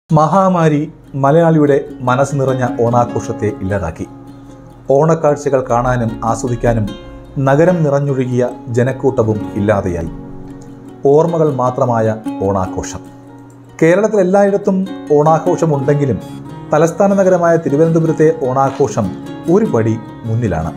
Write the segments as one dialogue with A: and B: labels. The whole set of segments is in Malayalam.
A: മഹാമാരി മലയാളിയുടെ മനസ്സ് നിറഞ്ഞ ഓണാഘോഷത്തെ ഇല്ലാതാക്കി ഓണക്കാഴ്ചകൾ കാണാനും ആസ്വദിക്കാനും നഗരം നിറഞ്ഞൊഴുകിയ ജനക്കൂട്ടവും ഇല്ലാതെയായി ഓർമ്മകൾ മാത്രമായ ഓണാഘോഷം കേരളത്തിൽ എല്ലായിടത്തും ഓണാഘോഷമുണ്ടെങ്കിലും തലസ്ഥാന നഗരമായ തിരുവനന്തപുരത്തെ ഓണാഘോഷം ഒരു പടി മുന്നിലാണ്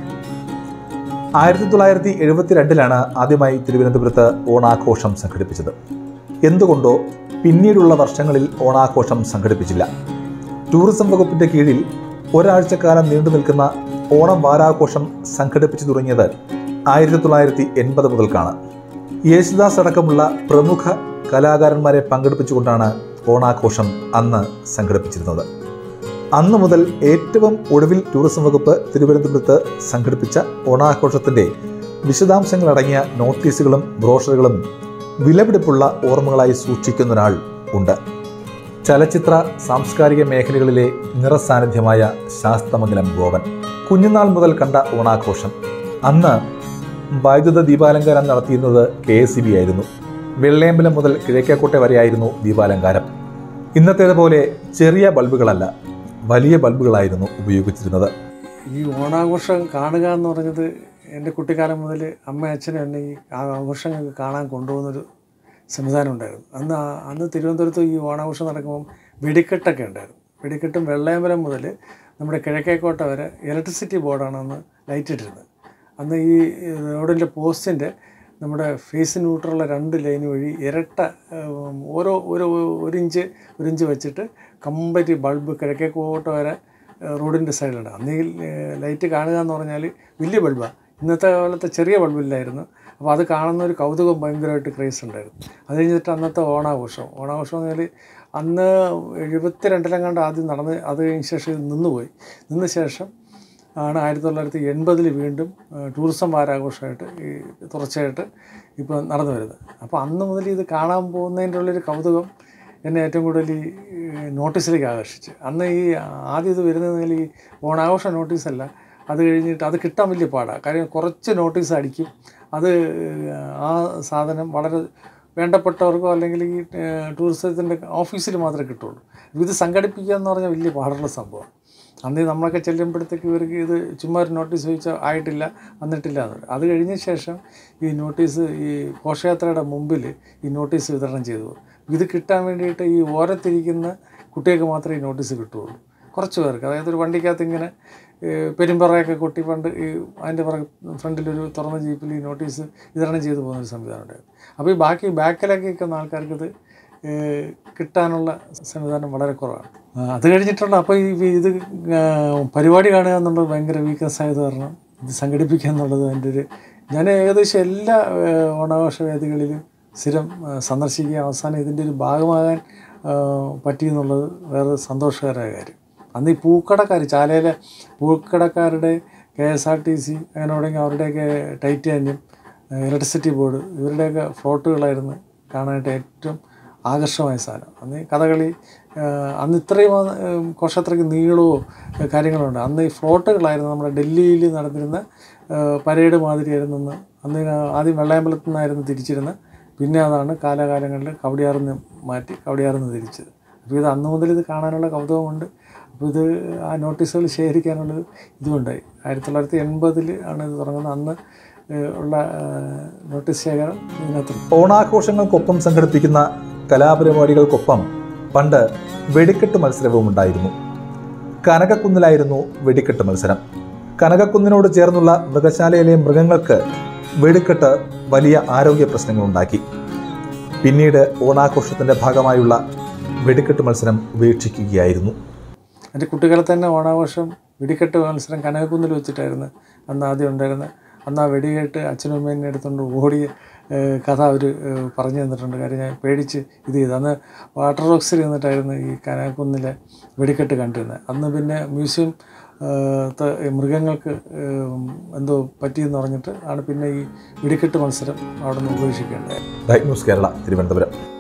A: ആയിരത്തി തൊള്ളായിരത്തി എഴുപത്തിരണ്ടിലാണ് ആദ്യമായി തിരുവനന്തപുരത്ത് ഓണാഘോഷം സംഘടിപ്പിച്ചത് എന്തുകൊണ്ടോ പിന്നീടുള്ള വർഷങ്ങളിൽ ഓണാഘോഷം സംഘടിപ്പിച്ചില്ല ടൂറിസം വകുപ്പിന്റെ കീഴിൽ ഒരാഴ്ചക്കാലം നീണ്ടു നിൽക്കുന്ന ഓണം വാരാഘോഷം സംഘടിപ്പിച്ചു തുടങ്ങിയത് ആയിരത്തി തൊള്ളായിരത്തി എൺപത് മുതൽക്കാണ് യേശുദാസ് അടക്കമുള്ള പ്രമുഖ കലാകാരന്മാരെ പങ്കെടുപ്പിച്ചുകൊണ്ടാണ് ഓണാഘോഷം അന്ന് സംഘടിപ്പിച്ചിരുന്നത് അന്നു മുതൽ ഏറ്റവും ഒടുവിൽ ടൂറിസം വകുപ്പ് തിരുവനന്തപുരത്ത് സംഘടിപ്പിച്ച ഓണാഘോഷത്തിന്റെ വിശദാംശങ്ങളടങ്ങിയ നോട്ടീസുകളും ബ്രോഷറുകളും വിലപിടിപ്പുള്ള ഓർമ്മകളായി സൂക്ഷിക്കുന്ന ഒരാൾ ഉണ്ട് ചലച്ചിത്ര സാംസ്കാരിക മേഖലകളിലെ നിറസാന്നിധ്യമായ ശാസ്തമംഗലം ഗോപൻ കുഞ്ഞുനാൾ മുതൽ കണ്ട ഓണാഘോഷം അന്ന് വൈദ്യുത ദീപാലങ്കാരം നടത്തിയിരുന്നത് കെ എസ് ബി ആയിരുന്നു വെള്ളയമ്പലം മുതൽ കിഴക്കേക്കോട്ടെ വരെയായിരുന്നു ദീപാലങ്കാരം ഇന്നത്തേതുപോലെ ചെറിയ ബൾബുകളല്ല വലിയ ബൾബുകളായിരുന്നു ഉപയോഗിച്ചിരുന്നത്
B: ഈ ഓണാഘോഷം കാണുക എന്ന് പറഞ്ഞത് എൻ്റെ കുട്ടിക്കാലം മുതൽ അമ്മ അച്ഛനും എന്നെ ഈ ആ- ആഘോഷങ്ങൾക്ക് കാണാൻ കൊണ്ടുപോകുന്നൊരു സംവിധാനം ഉണ്ടായിരുന്നു അന്ന് ആ- അന്ന് തിരുവനന്തപുരത്ത് ഈ ഓണാഘോഷം നടക്കുമ്പം വെടിക്കെട്ടൊക്കെ ഉണ്ടായിരുന്നു വെടിക്കെട്ടും വെള്ളയമ്പലം മുതൽ നമ്മുടെ കിഴക്കേക്കോട്ട വരെ ഇലക്ട്രിസിറ്റി ബോർഡാണ് അന്ന് ലൈറ്റ് ഇട്ടിരുന്നത് അന്ന് ഈ റോഡിൻ്റെ പോസ്റ്റിൻ്റെ നമ്മുടെ ഫേസ് ന്യൂട്രലുള്ള രണ്ട് ലൈൻ വഴി ഇരട്ട ഉം, ഓരോ ഒരു ഒരു ഇഞ്ച് ഒരു ഇഞ്ച് വെച്ചിട്ട് കംപ്ലീറ്റ് ബൾബ് കിഴക്കേക്കോട്ട വരെ റോഡിൻ്റെ സൈഡിലുണ്ട് അന്ന് ഈ ഏഹ്, ലൈറ്റ് കാണുക എന്ന് പറഞ്ഞാൽ വലിയ ബൾബാണ് ഇന്നത്തെ പോലത്തെ ചെറിയ ബൾബില്ലായിരുന്നു അപ്പോൾ അത് കാണുന്ന ഒരു കൗതുകം ഭയങ്കരമായിട്ട് ക്രേസ് ഉണ്ടായിരുന്നു അത് കഴിഞ്ഞിട്ട് അന്നത്തെ ഓണാഘോഷം ഓണാഘോഷം എന്ന് പറഞ്ഞാൽ അന്ന് എഴുപത്തി രണ്ടിലെങ്ങാണ്ട് ആദ്യം നടന്ന് അത് കഴിഞ്ഞ ശേഷം ഇത് നിന്നുപോയി നിന്ന ശേഷം ആണ് ആയിരത്തി തൊള്ളായിരത്തി എൺപതിൽ വീണ്ടും ഏഹ്, ടൂറിസം വാരാഘോഷമായിട്ട് ഈ തുടർച്ചയായിട്ട് ഇപ്പോൾ നടന്നു വരുന്നത് അപ്പോൾ അന്ന് മുതൽ ഇത് കാണാൻ പോകുന്നതിൻ്റെ ഉള്ളൊരു കൗതുകം എന്നെ ഏറ്റവും കൂടുതൽ ഈ ഏഹ്, നോട്ടീസിലേക്ക് ആകർഷിച്ച് അന്ന് ഈ ആദ്യം ഇത് വരുന്നതിൽ ഈ ഓണാഘോഷ നോട്ടീസല്ല അത് കഴിഞ്ഞിട്ട് അത് കിട്ടാൻ വലിയ പാടാണ് കാര്യം കുറച്ച് നോട്ടീസ് അടിക്കും അത് ഏഹ്, ആ സാധനം വളരെ വേണ്ടപ്പെട്ടവർക്കോ അല്ലെങ്കിൽ ഈ ടൂറിസത്തിൻ്റെ ഓഫീസിൽ മാത്രമേ കിട്ടുള്ളൂ ഇത് സംഘടിപ്പിക്കുക എന്ന് പറഞ്ഞാൽ വലിയ പാടുള്ള സംഭവം അന്ന് നമ്മളൊക്കെ ചെല്ലുമ്പോഴത്തേക്ക് ഇവർക്ക് ഇത് ചുമ്മാ ഒരു നോട്ടീസ് ചോദിച്ചാൽ ആയിട്ടില്ല വന്നിട്ടില്ല എന്ന് പറയും. അത് കഴിഞ്ഞ ശേഷം ഈ നോട്ടീസ് ഈ ഘോഷയാത്രയുടെ മുമ്പിൽ ഈ നോട്ടീസ് വിതരണം ചെയ്തു പോകും. ഇത് കിട്ടാൻ വേണ്ടിയിട്ട് ഈ ഓരത്തിരിക്കുന്ന കുട്ടികൾക്ക് മാത്രമേ ഈ നോട്ടീസ് കിട്ടുകയുള്ളൂ കുറച്ച് പേർക്ക് അതായത് ഒരു വണ്ടിക്കകത്ത് ഇങ്ങനെ ഏഹ്, പെരുമ്പറയൊക്കെ കൊട്ടി പണ്ട് ഈ അതിൻ്റെ പുറകെ ഫ്രണ്ടിലൊരു തുറന്ന ജീപ്പിൽ ഈ നോട്ടീസ് വിതരണം ചെയ്തു പോകുന്ന ഒരു സംവിധാനം ഉണ്ടായിരുന്നു അപ്പോൾ ഈ ബാക്കി ബാക്കിലൊക്കെ നിൽക്കുന്ന ആൾക്കാർക്ക് ഇത് ഏഹ്, കിട്ടാനുള്ള സംവിധാനം വളരെ കുറവാണ് ആ, അത് കഴിഞ്ഞിട്ടുള്ള അപ്പോൾ ഈ ഈ ഇത് ആ, പരിപാടി കാണുക എന്നുള്ളത് ഭയങ്കര വീക്ക്നെസ് ആയത് കാരണം ഇത് സംഘടിപ്പിക്കുക എന്നുള്ളത് എൻ്റെ ഒരു ഞാൻ ഏകദേശം എല്ലാ ഏഹ്, ഓണാഘോഷ വേദികളിലും സ്ഥിരം ആ, സന്ദർശിക്കുക അവസാനം ഇതിൻ്റെ ഒരു ഭാഗമാകാൻ ആ, പറ്റി എന്നുള്ളത് വേറെ സന്തോഷകരമായ കാര്യം അന്ന് ഈ പൂക്കടക്കാർ ചാലയിലെ പൂക്കടക്കാരുടെ K S R T C അങ്ങനെ തുടങ്ങി അവരുടെയൊക്കെ ടൈറ്റാനിയം ഇലക്ട്രിസിറ്റി ബോർഡ് ഇവരുടെയൊക്കെ ഫ്ലോട്ടുകളായിരുന്നു കാണാനായിട്ട് ഏറ്റവും ആകർഷമായ സാധനം അന്ന് ഈ കഥകളി ആ, അന്ന് ഇത്രയും ആ, ഉം, ഘോഷത്രയ്ക്ക് നീളവും ആ, കാര്യങ്ങളുണ്ട് അന്ന് ഈ ഫ്ലോട്ടുകളായിരുന്നു നമ്മുടെ ഡൽഹിയിൽ നടന്നിരുന്ന ആ, പരേഡ് മാതിരിയായിരുന്നു അന്ന് അന്ന് ആദ്യം വെള്ളയമ്പലത്തു നിന്നായിരുന്നു തിരിച്ചിരുന്നത് പിന്നെ അതാണ് കാലാകാലങ്ങളിൽ കവടിയാറിന്ന് മാറ്റി കവടിയാറിന്ന് തിരിച്ചത് അപ്പോൾ ഇത് അന്ന് മുതൽ ഇത് കാണാനുള്ള കൗതുകമുണ്ട് അപ്പോൾ ഇത് ആ നോട്ടീസുകൾ ശേഖരിക്കാനുള്ള ഇതുമുണ്ടായി ആയിരത്തി തൊള്ളായിരത്തി എൺപതിൽ ആണ് ഇത് തുടങ്ങുന്നത് അന്ന് ഏഹ്, ഉള്ള ഏഹ്, നോട്ടീസ് ശേഖരം ഇതിനകത്തുണ്ട്
A: ഓണാഘോഷങ്ങൾക്കൊപ്പം സംഘടിപ്പിക്കുന്ന കലാപരിപാടികൾക്കൊപ്പം പണ്ട് വെടിക്കെട്ട് മത്സരവും ഉണ്ടായിരുന്നു കനകക്കുന്നിലായിരുന്നു വെടിക്കെട്ട് മത്സരം കനകക്കുന്നിനോട് ചേർന്നുള്ള മൃഗശാലയിലെ മൃഗങ്ങൾക്ക് വെടിക്കെട്ട് വലിയ ആരോഗ്യ പ്രശ്നങ്ങളുണ്ടാക്കി പിന്നീട് ഓണാഘോഷത്തിന്റെ ഭാഗമായുള്ള വെടിക്കെട്ട് മത്സരം ഉപേക്ഷിക്കുകയായിരുന്നു
B: എൻ്റെ കുട്ടികളെ തന്നെ ഓണാഘോഷം വെടിക്കെട്ട് മത്സരം കനകക്കുന്നിൽ വെച്ചിട്ടായിരുന്നു അന്ന് ആദ്യം ഉണ്ടായിരുന്നത് അന്ന് ആ വെടികെട്ട് അച്ഛനും അമ്മേനെ എടുത്തുകൊണ്ട് ഓടിയ ഏഹ്, കഥ അവർ പറഞ്ഞു തന്നിട്ടുണ്ട് കാര്യം ഞാൻ പേടിച്ച് ഇത് ചെയ്തു അന്ന് വാട്ടർ റോക്സിൽ നിന്നിട്ടായിരുന്നു ഈ കനകക്കുന്നിലെ വെടിക്കെട്ട് കണ്ടിരുന്നത് അന്ന് പിന്നെ മ്യൂസിയം ഏഹ്, ത്തെ ഈ മൃഗങ്ങൾക്ക് ഏഹ്, എന്തോ പറ്റിയെന്ന് പറഞ്ഞിട്ട് ആണ് പിന്നെ ഈ വെടിക്കെട്ട് മത്സരം അവിടെ നിന്ന് ഉപേക്ഷിക്കേണ്ടത്
A: ഡയഗ്നോസ് കേരള തിരുവനന്തപുരം